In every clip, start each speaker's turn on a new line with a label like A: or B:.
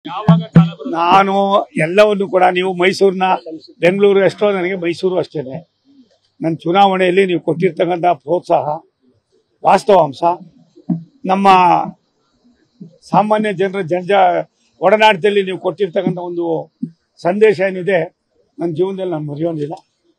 A: ನಾನು ಎಲ್ಲವನ್ನು ಕೂಡ ನೀವು ಮೈಸೂರಿನ ಬೆಂಗಳೂರು ಎಷ್ಟೋ ನನಗೆ ಮೈಸೂರು ಅಷ್ಟೇನೆ ನನ್ನ ಚುನಾವಣೆಯಲ್ಲಿ ನೀವು ಕೊಟ್ಟಿರ್ತಕ್ಕಂಥ ಪ್ರೋತ್ಸಾಹ ವಾಸ್ತವಾಂಶ ನಮ್ಮ ಸಾಮಾನ್ಯ ಜನರ ಜನಜ ಒಡನಾಟದಲ್ಲಿ ನೀವು ಕೊಟ್ಟಿರ್ತಕ್ಕಂಥ ಒಂದು ಸಂದೇಶ ಏನಿದೆ ನನ್ನ ಜೀವನದಲ್ಲಿ ನಾನು ಮರೆಯೋದಿಲ್ಲ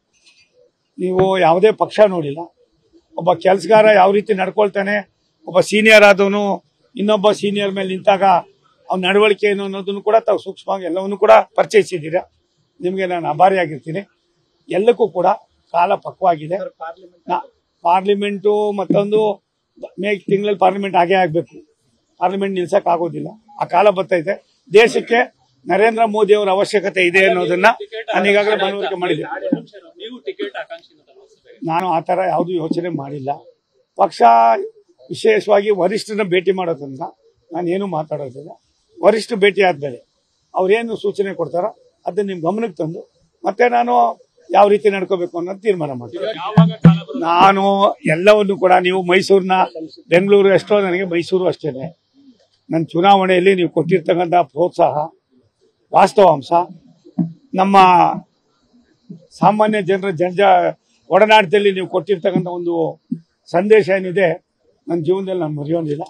A: ನೀವು ಯಾವುದೇ ಪಕ್ಷ ನೋಡಿಲ್ಲ ಒಬ್ಬ ಕೆಲಸಗಾರ ಯಾವ ರೀತಿ ನಡ್ಕೊಳ್ತಾನೆ ಒಬ್ಬ ಸೀನಿಯರ್ ಆದವನು ಇನ್ನೊಬ್ಬ ಸೀನಿಯರ್ ಮೇಲೆ ನಿಂತಾಗ ಅವ್ನ ನಡವಳಿಕೆ ಏನು ಅನ್ನೋದನ್ನು ಕೂಡ ತಾವು ಸೂಕ್ಷ್ಮವಾಗಿ ಎಲ್ಲವನ್ನು ಕೂಡ ಪರಿಚಯಿಸಿದ್ದೀರಾ ನಿಮಗೆ ನಾನು ಆಭಾರಿಯಾಗಿರ್ತೀನಿ ಎಲ್ಲಕ್ಕೂ ಕೂಡ ಕಾಲ ಪಕ್ವಾಗಿದೆ ನಾ- ಪಾರ್ಲಿಮೆಂಟು ಮತ್ತೊಂದು ಮೇ ತಿಂಗಳಲ್ಲಿ ಪಾರ್ಲಿಮೆಂಟ್ ಆಗೇ ಆಗಬೇಕು ಪಾರ್ಲಿಮೆಂಟ್ ನಿಲ್ಸಕ್ ಆಗೋದಿಲ್ಲ ಆ ಕಾಲ ಬರ್ತೈತೆ ದೇಶಕ್ಕೆ ನರೇಂದ್ರ ಮೋದಿ ಅವರ ಅವಶ್ಯಕತೆ ಇದೆ ಅನ್ನೋದನ್ನ ನಾನು ಈಗಾಗಲೇ ಮನವರಿಕೆ ಮಾಡಿದ್ದೆ
B: ನೀವು ಟಿಕೆಟ್ ಆಕಾಂಕ್ಷಿ
A: ನಾನು ಆ ಥರ ಯಾವುದೂ ಯೋಚನೆ ಮಾಡಿಲ್ಲ ಪಕ್ಷ ವಿಶೇಷವಾಗಿ ವರಿಷ್ಠನ ಭೇಟಿ ಮಾಡೋದ್ರಿಂದ ನಾನು ಏನು ಮಾತಾಡೋದಿಲ್ಲ ವರಿಷ್ಠ ಭೇಟಿ ಆದ್ಮೇಲೆ ಅವ್ರೇನು ಸೂಚನೆ ಕೊಡ್ತಾರೋ ಅದನ್ನ ನಿಮ್ ಗಮನಕ್ಕೆ ತಂದು ಮತ್ತೆ ನಾನು ಯಾವ ರೀತಿ ನಡ್ಕೋಬೇಕು ಅನ್ನೋದು ತೀರ್ಮಾನ ಮಾಡ್ತೀನಿ
B: ಯಾವಾಗ ಕಾಲ ಬರುತ್ತೆ
A: ನಾನು ಎಲ್ಲವನ್ನು ಕೂಡ ನೀವು ಮೈಸೂರಿನ ಬೆಂಗಳೂರು ಎಷ್ಟೋ ನನಗೆ ಮೈಸೂರು ಅಷ್ಟೇನೆ ನನ್ನ ಚುನಾವಣೆಯಲ್ಲಿ ನೀವು ಕೊಟ್ಟಿರ್ತಕ್ಕಂಥ ಪ್ರೋತ್ಸಾಹ ವಾಸ್ತವಾಂಶ ನಮ್ಮ ಸಾಮಾನ್ಯ ಜನರ ಜನಜ ಒಡನಾಟದಲ್ಲಿ ನೀವು ಕೊಟ್ಟಿರ್ತಕ್ಕಂಥ ಒಂದು ಸಂದೇಶ ಏನಿದೆ ನನ್ನ ಜೀವನದಲ್ಲಿ ನಾನು ಮರೆಯೋದಿಲ್ಲ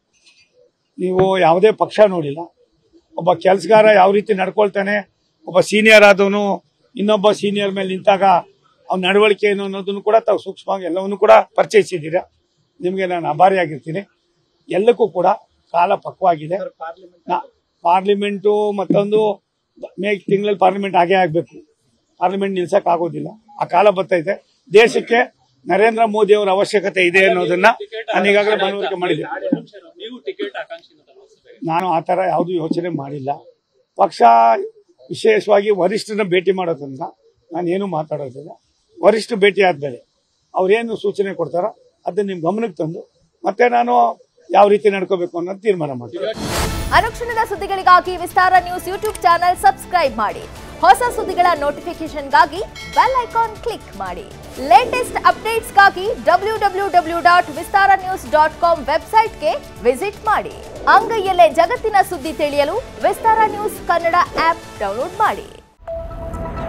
A: ನೀವು ಯಾವುದೇ ಪಕ್ಷ ನೋಡಿಲ್ಲ ಒಬ್ಬ ಕೆಲಸಗಾರ ಯಾವ ರೀತಿ ನಡ್ಕೊಳ್ತಾನೆ ಒಬ್ಬ ಸೀನಿಯರ್ ಆದವನು ಇನ್ನೊಬ್ಬ ಸೀನಿಯರ್ ಮೇಲೆ ನಿಂತಾಗ ಅವ್ನ ನಡವಳಿಕೆ ಏನು ಅನ್ನೋದನ್ನು ಕೂಡ ತಾವು ಸೂಕ್ಷ್ಮವಾಗಿ ಎಲ್ಲವನ್ನು ಕೂಡ ಪರಿಚಯಿಸಿದ್ದೀರಾ ನಿಮಗೆ ನಾನು ಆಭಾರಿಯಾಗಿರ್ತೀನಿ ಎಲ್ಲಕ್ಕೂ ಕೂಡ ಕಾಲ ಪಕ್ವಾಗಿದೆ ನಾ- ಪಾರ್ಲಿಮೆಂಟು ಮತ್ತೊಂದು ಮೇ ತಿಂಗಳಲ್ಲಿ ಪಾರ್ಲಿಮೆಂಟ್ ಆಗೇ ಆಗಬೇಕು ಪಾರ್ಲಿಮೆಂಟ್ ನಿಲ್ಸಕ್ ಆಗೋದಿಲ್ಲ ಆ ಕಾಲ ಬರ್ತೈತೆ ದೇಶಕ್ಕೆ ನರೇಂದ್ರ ಮೋದಿ ಅವರ ಅವಶ್ಯಕತೆ ಇದೆ ಅನ್ನೋದನ್ನ ನಾನು ಈಗಾಗಲೇ ಮನವರಿಕೆ ಮಾಡಿದ್ದೆ
B: ನೀವು ಟಿಕೆಟ್ ಆಕಾಂಕ್ಷಿ
A: ನಾನು ಆ ಥರ ಯಾವುದೂ ಯೋಚನೆ ಮಾಡಿಲ್ಲ ಪಕ್ಷ ವಿಶೇಷವಾಗಿ ವರಿಷ್ಠನ ಭೇಟಿ ಮಾಡೋದ್ರಿಂದ ನಾನು ಏನು ಮಾತಾಡೋದಿಲ್ಲ ವರಿಷ್ಠ ಭೇಟಿ ಆದ್ಮೇಲೆ ಅವ್ರೇನು ಸೂಚನೆ ಕೊಡ್ತಾರೋ ಅದನ್ನ ನಿಮ್ ಗಮನಕ್ಕೆ ತಂದು ಮತ್ತೆ ನಾನು ಯಾವ ರೀತಿ ನಡ್ಕೋಬೇಕು ಅನ್ನೋದು ತೀರ್ಮಾನ ಮಾಡ್ತೀನಿ
C: ಅನುಕ್ಷಣದ ಸುದ್ದಿಗಳಿಗಾಗಿ Vistara news YouTube channel subscribe ಮಾಡಿ ಹೊಸ ಸುದ್ದಿಗಳ ನೋಟಿಫಿಕೇಶನ್ಗಾಗಿ ಬೆಲ್ ಐಕಾನ್ ಕ್ಲಿಕ್ ಮಾಡಿ ಲೇಟೆಸ್ಟ್ ಅಪ್ಡೇಟ್ಸ್ಗಾಗಿ W W W dot Vistara news dot com ವೆಬ್ಸೈಟ್ಗೆ ವಿಸಿಟ್ ಮಾಡಿ ಅಂಗೈಯಲ್ಲೇ ಜಗತ್ತಿನ ಸುದ್ದಿ ತಿಳಿಯಲು Vistara news Kannada app download ಮಾಡಿ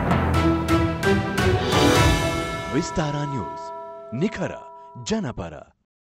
D: ವಿಸ್ತಾರ ನ್ಯೂಸ್ ನಿಖರ ಜನಪರ